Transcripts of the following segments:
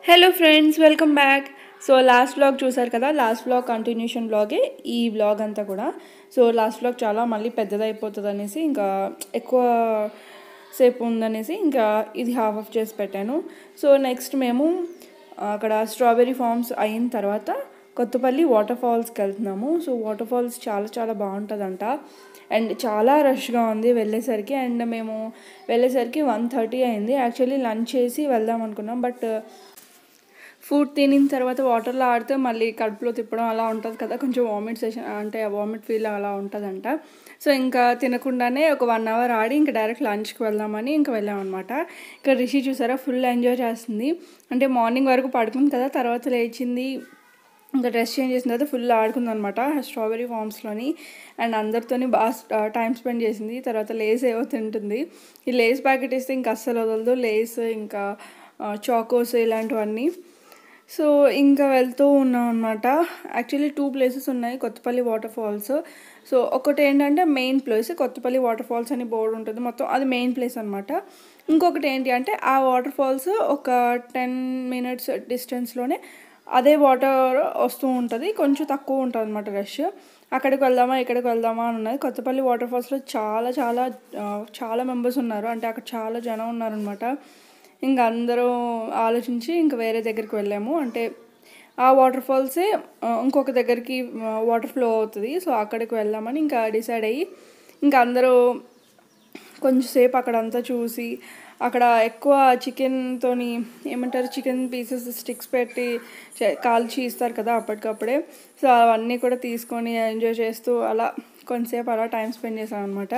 hello friends welcome back so last vlog చూసారు కదా last vlog continuation వ్లాగే ఈ vlog అంతా కూడా సో లాస్ట్ వ్లాగ్ చాలా మళ్ళీ పెద్దదైపోతుంది అనేసి ఇంకా ఎక్కువ సేపు ఉందనేసి ఇంకా ఇది హాఫ్ ఆఫ్ చేసి పెట్టాను సో నెక్స్ట్ మేము అక్కడ స్ట్రాబెర్రీ ఫార్మ్స్ అయిన తర్వాత కొత్తపల్లి వాటర్ ఫాల్స్కి వెళ్తున్నాము సో వాటర్ ఫాల్స్ చాలా చాలా బాగుంటుందంట అండ్ చాలా రష్గా ఉంది వెళ్ళేసరికి అండ్ మేము వెళ్ళేసరికి వన్ థర్టీ అయింది యాక్చువల్లీ లంచ్ చేసి వెళ్దాం అనుకున్నాం బట్ ఫుడ్ తినిన తర్వాత వాటర్లో ఆడితే మళ్ళీ కడుపులో తిప్పడం అలా ఉంటుంది కదా కొంచెం వామిట్ సెషన్ అంటే వామిట్ ఫీల్ అలా ఉంటుందంట సో ఇంకా తినకుండానే ఒక వన్ అవర్ ఆడి ఇంకా డైరెక్ట్ లంచ్కి వెళ్దామని ఇంకా వెళ్ళామన్నమాట ఇక్కడ రిషి చూసారా ఫుల్ ఎంజాయ్ చేస్తుంది అంటే మార్నింగ్ వరకు పడుకుంది కదా తర్వాత లేచింది ఇంకా డ్రెస్ చేంజ్ చేసిన తర్వాత ఫుల్ ఆడుకుంది అనమాట స్ట్రాబెరీ ఫామ్స్లోని అండ్ అందరితోని బాగా టైం స్పెండ్ చేసింది తర్వాత లేస్ ఏవో తింటుంది ఈ లేస్ ప్యాకెట్ ఇస్తే ఇంకా అస్సలు వదలదు లేస్ ఇంకా చాకోస్ ఇలాంటివన్నీ సో ఇంకా వెళ్తూ ఉన్నాం అనమాట యాక్చువల్లీ టూ ప్లేసెస్ ఉన్నాయి కొత్తపల్లి వాటర్ ఫాల్స్ సో ఒకటి ఏంటంటే main place Kothapalli water falls అని బోర్డు ఉంటుంది మొత్తం అది మెయిన్ ప్లేస్ అనమాట ఇంకొకటి ఏంటి అంటే ఆ వాటర్ ఫాల్స్ ఒక టెన్ మినిట్స్ డిస్టెన్స్లోనే అదే వాటర్ వస్తూ ఉంటుంది కొంచెం తక్కువ ఉంటుంది అనమాట రష్ అక్కడికి వెళ్దామా ఇక్కడికి వెళ్దామా అని ఉన్నది కొత్తపల్లి వాటర్ ఫాల్స్లో చాలా చాలా చాలా మెంబర్స్ ఉన్నారు అంటే అక్కడ చాలా జనం ఉన్నారనమాట ఇంకా అందరూ ఆలోచించి ఇంకా వేరే దగ్గరికి వెళ్ళాము అంటే ఆ వాటర్ ఫాల్సే ఇంకొక దగ్గరికి వాటర్ ఫ్లో అవుతుంది సో అక్కడికి వెళ్దామని ఇంకా డిసైడ్ అయ్యి ఇంకా అందరూ కొంచెంసేపు అక్కడంతా చూసి అక్కడ ఎక్కువ చికెన్తోని ఏమంటారు చికెన్ పీసెస్ స్టిక్స్ పెట్టి కాల్చి ఇస్తారు కదా అప్పటికప్పుడే సో అవన్నీ కూడా తీసుకొని ఎంజాయ్ చేస్తూ అలా కొంతసేపు అలా టైం స్పెండ్ చేసాం అనమాట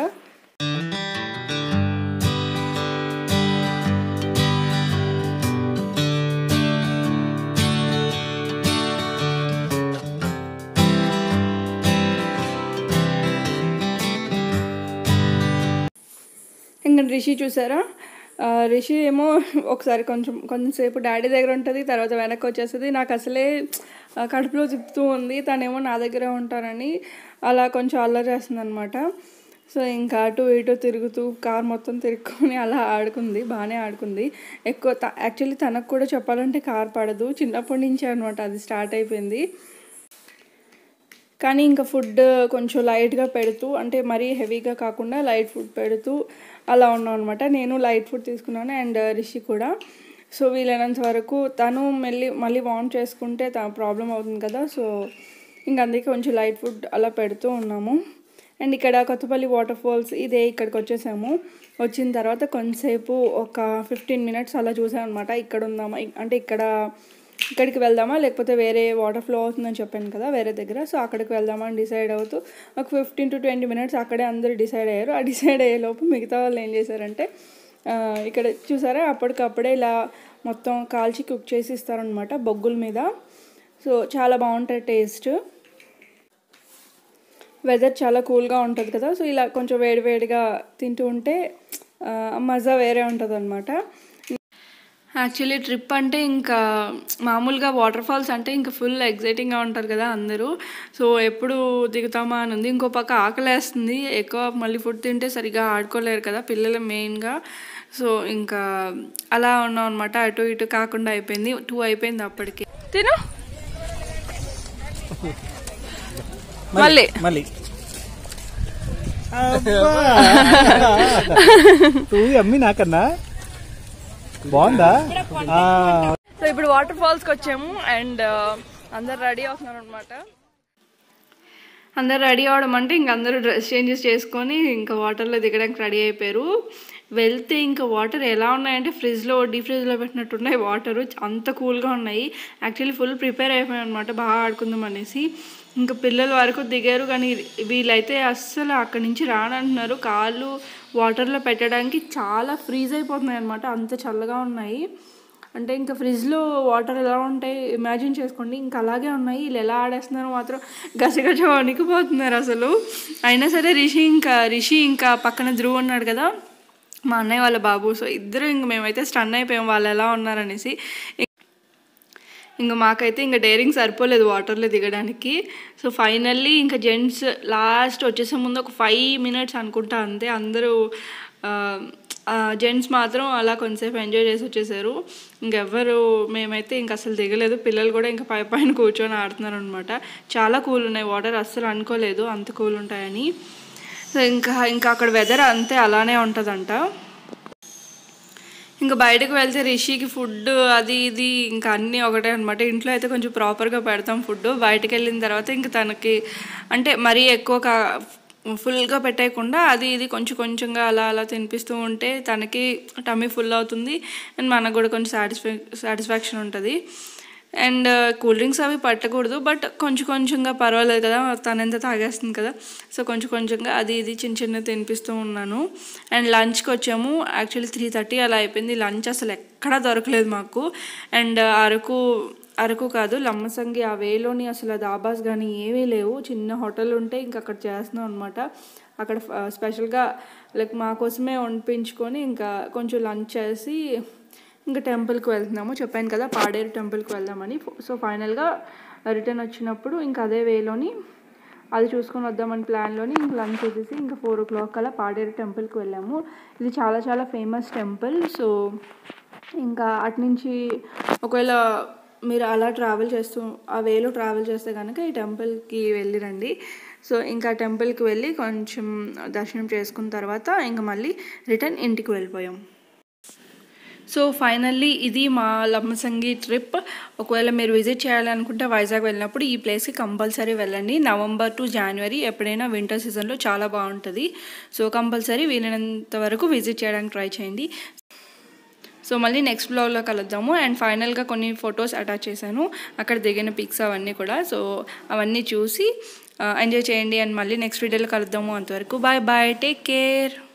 ఇంకా రిషి చూసారా రిషి ఏమో ఒకసారి కొంచెం కొంచెంసేపు డాడీ దగ్గర ఉంటుంది తర్వాత వెనక్కి వచ్చేస్తుంది నాకు అసలే కడుపులో తిప్పుతూ ఉంది తనేమో నా దగ్గరే ఉంటారని అలా కొంచెం అల్లరి చేస్తుంది అనమాట సో ఇంకా అటు ఇటు తిరుగుతూ కార్ మొత్తం తిరుక్కొని అలా ఆడుకుంది బాగానే ఆడుకుంది ఎక్కువ యాక్చువల్లీ తనకు కూడా చెప్పాలంటే కార్ పడదు చిన్నప్పటి నుంచే అనమాట అది స్టార్ట్ అయిపోయింది కానీ ఇంకా ఫుడ్ కొంచెం లైట్గా పెడుతూ అంటే మరీ హెవీగా కాకుండా లైట్ ఫుడ్ పెడుతూ అలా ఉన్నాం అనమాట నేను లైట్ ఫుడ్ తీసుకున్నాను అండ్ రిషి కూడా సో వీలైనంత వరకు తను మళ్ళీ మళ్ళీ వార్మ్ చేసుకుంటే తన ప్రాబ్లం అవుతుంది కదా సో ఇంక అందుకే కొంచెం లైట్ ఫుడ్ అలా పెడుతూ ఉన్నాము అండ్ ఇక్కడ కొత్తపల్లి వాటర్ ఫాల్స్ ఇదే ఇక్కడికి వచ్చేసాము వచ్చిన తర్వాత కొంతసేపు ఒక ఫిఫ్టీన్ మినిట్స్ అలా చూసాం అనమాట ఇక్కడ ఉందామా అంటే ఇక్కడ ఇక్కడికి వెళ్దామా లేకపోతే వేరే వాటర్ ఫ్లో అవుతుందని చెప్పాను కదా వేరే దగ్గర సో అక్కడికి వెళ్దామా అని డిసైడ్ అవుతూ ఒక ఫిఫ్టీన్ టు ట్వంటీ మినిట్స్ అక్కడే అందరూ డిసైడ్ అయ్యారు ఆ డిసైడ్ అయ్యే లోపు మిగతా వాళ్ళు ఏం చేశారంటే ఇక్కడ చూసారా అప్పటికప్పుడే ఇలా మొత్తం కాల్చి కుక్ చేసి ఇస్తారనమాట బొగ్గుల మీద సో చాలా బాగుంటుంది టేస్ట్ వెదర్ చాలా కూల్గా ఉంటుంది కదా సో ఇలా కొంచెం వేడివేడిగా తింటూ ఉంటే మజా వేరే ఉంటుంది అనమాట యాక్చువల్లీ ట్రిప్ అంటే ఇంకా మామూలుగా వాటర్ ఫాల్స్ అంటే ఇంకా ఫుల్ ఎగ్జైటింగ్గా ఉంటారు కదా అందరూ సో ఎప్పుడు దిగుతామా అని ఉంది ఇంకో పక్క ఆకలేస్తుంది ఎక్కువ మళ్ళీ ఫుడ్ తింటే సరిగా ఆడుకోలేరు కదా పిల్లలు మెయిన్గా సో ఇంకా అలా ఉన్నాం అనమాట అటు ఇటు కాకుండా అయిపోయింది టూ అయిపోయింది అప్పటికి తిను మళ్ళీ మళ్ళీ అమ్మి నాకన్నా బాగుందా సో ఇప్పుడు వాటర్ ఫాల్స్కి వచ్చాము అండ్ అందరు రెడీ అవుతున్నారు అనమాట అందరు రెడీ అవడం అంటే ఇంక అందరూ డ్రెస్ చేంజెస్ చేసుకొని ఇంకా వాటర్లో దిగడానికి రెడీ అయిపోయారు వెళ్తే ఇంకా వాటర్ ఎలా ఉన్నాయంటే ఫ్రిడ్జ్లో డీ ఫ్రిడ్జ్లో పెట్టినట్టున్నాయి వాటర్ అంత కూల్గా ఉన్నాయి యాక్చువల్లీ ఫుల్ ప్రిపేర్ అయిపోయాయి అనమాట బాగా ఆడుకుందాం అనేసి ఇంకా పిల్లల వరకు దిగారు కానీ వీళ్ళైతే అస్సలు అక్కడి నుంచి రానంటున్నారు కాళ్ళు వాటర్లో పెట్టడానికి చాలా ఫ్రీజ్ అయిపోతున్నాయి అనమాట అంత చల్లగా ఉన్నాయి అంటే ఇంకా ఫ్రిడ్జ్లో వాటర్ ఎలా ఉంటాయి ఇమాజిన్ చేసుకోండి ఇంకా అలాగే ఉన్నాయి వీళ్ళు ఎలా ఆడేస్తున్నారో మాత్రం గసగస వణికిపోతున్నారు అసలు అయినా సరే రిషి ఇంకా రిషి ఇంకా పక్కన ధ్రువ్ ఉన్నాడు కదా మా అన్నయ్య వాళ్ళ బాబు సో ఇద్దరు ఇంక మేమైతే స్టన్ అయిపోయాం వాళ్ళు ఎలా ఉన్నారనేసి ఇంకా మాకైతే ఇంకా డైరింగ్ సరిపోలేదు వాటర్లో దిగడానికి సో ఫైనల్లీ ఇంకా జెంట్స్ లాస్ట్ వచ్చేసే ముందు ఒక ఫైవ్ మినిట్స్ అనుకుంటా అంతే అందరూ జెంట్స్ మాత్రం అలా కొంతసేపు ఎంజాయ్ చేసి వచ్చేసారు ఇంకెవ్వరు మేమైతే ఇంక అసలు దిగలేదు పిల్లలు కూడా ఇంకా పై పైన కూర్చొని ఆడుతున్నారు అనమాట చాలా కూల్ ఉన్నాయి వాటర్ అస్సలు అనుకోలేదు అంత కూల్ ఉంటాయని సో ఇంకా ఇంకా అక్కడ వెదర్ అంతే అలానే ఉంటుందంట ఇంకా బయటకు వెళ్తే రిషికి ఫుడ్ అది ఇది ఇంకా అన్నీ ఒకటే అనమాట ఇంట్లో అయితే కొంచెం ప్రాపర్గా పెడతాం ఫుడ్ బయటకు వెళ్ళిన తర్వాత ఇంకా తనకి అంటే మరీ ఎక్కువ కా ఫుల్గా పెట్టేయకుండా అది ఇది కొంచెం కొంచెంగా అలా అలా తినిపిస్తూ ఉంటే తనకి టమ్మీ ఫుల్ అవుతుంది అండ్ మనకు కూడా కొంచెం సాటిస్ఫై సాటిస్ఫాక్షన్ ఉంటుంది అండ్ కూల్ డ్రింక్స్ అవి పట్టకూడదు బట్ కొంచెం కొంచెంగా పర్వాలేదు కదా తనంత తాగేస్తుంది కదా సో కొంచెం కొంచెంగా అది ఇది చిన్న చిన్న తినిపిస్తూ ఉన్నాను అండ్ లంచ్కి వచ్చాము యాక్చువల్లీ త్రీ థర్టీ అలా అయిపోయింది లంచ్ అసలు ఎక్కడా దొరకలేదు మాకు అండ్ అరకు అరకు కాదు లమ్మసంగి ఆ వేలోని అసలు దాబాస్ కానీ ఏమీ లేవు చిన్న హోటల్ ఉంటే ఇంకా అక్కడ చేస్తున్నాం అనమాట అక్కడ స్పెషల్గా లైక్ మా కోసమే వండించుకొని ఇంకా కొంచెం లంచ్ చేసి ఇంకా టెంపుల్కి వెళ్తున్నాము చెప్పాను కదా పాడేరు టెంపుల్కి వెళ్దామని సో ఫైనల్గా రిటర్న్ వచ్చినప్పుడు ఇంకా అదే వేలోని అది చూసుకొని వద్దామని ప్లాన్లోని ఇంక లంచ్ చేసేసి ఇంకా ఫోర్ ఓ క్లాక్ అలా పాడేరు టెంపుల్కి వెళ్ళాము ఇది చాలా చాలా ఫేమస్ టెంపుల్ సో ఇంకా అటు నుంచి ఒకవేళ మీరు అలా ట్రావెల్ చేస్తూ ఆ వేలో ట్రావెల్ చేస్తే కనుక ఈ టెంపుల్కి వెళ్ళిరండి సో ఇంకా టెంపుల్కి వెళ్ళి కొంచెం దర్శనం చేసుకున్న తర్వాత ఇంకా మళ్ళీ రిటర్న్ ఇంటికి వెళ్ళిపోయాం సో ఫైనల్లీ ఇది మా లమ్మసంగి ట్రిప్ ఒకవేళ మీరు విజిట్ చేయాలనుకుంటే వైజాగ్ వెళ్ళినప్పుడు ఈ ప్లేస్కి కంపల్సరీ వెళ్ళండి నవంబర్ టు జనవరి ఎప్పుడైనా వింటర్ సీజన్లో చాలా బాగుంటుంది సో కంపల్సరీ వీలైనంత వరకు విజిట్ చేయడానికి ట్రై చేయండి సో మళ్ళీ నెక్స్ట్ బ్లాగ్లో కలుద్దాము అండ్ ఫైనల్గా కొన్ని ఫొటోస్ అటాచ్ చేశాను అక్కడ దిగిన పిక్స్ అవన్నీ కూడా సో అవన్నీ చూసి ఎంజాయ్ చేయండి అండ్ మళ్ళీ నెక్స్ట్ వీడియోలో కలుద్దాము అంతవరకు బాయ్ బాయ్ టేక్ కేర్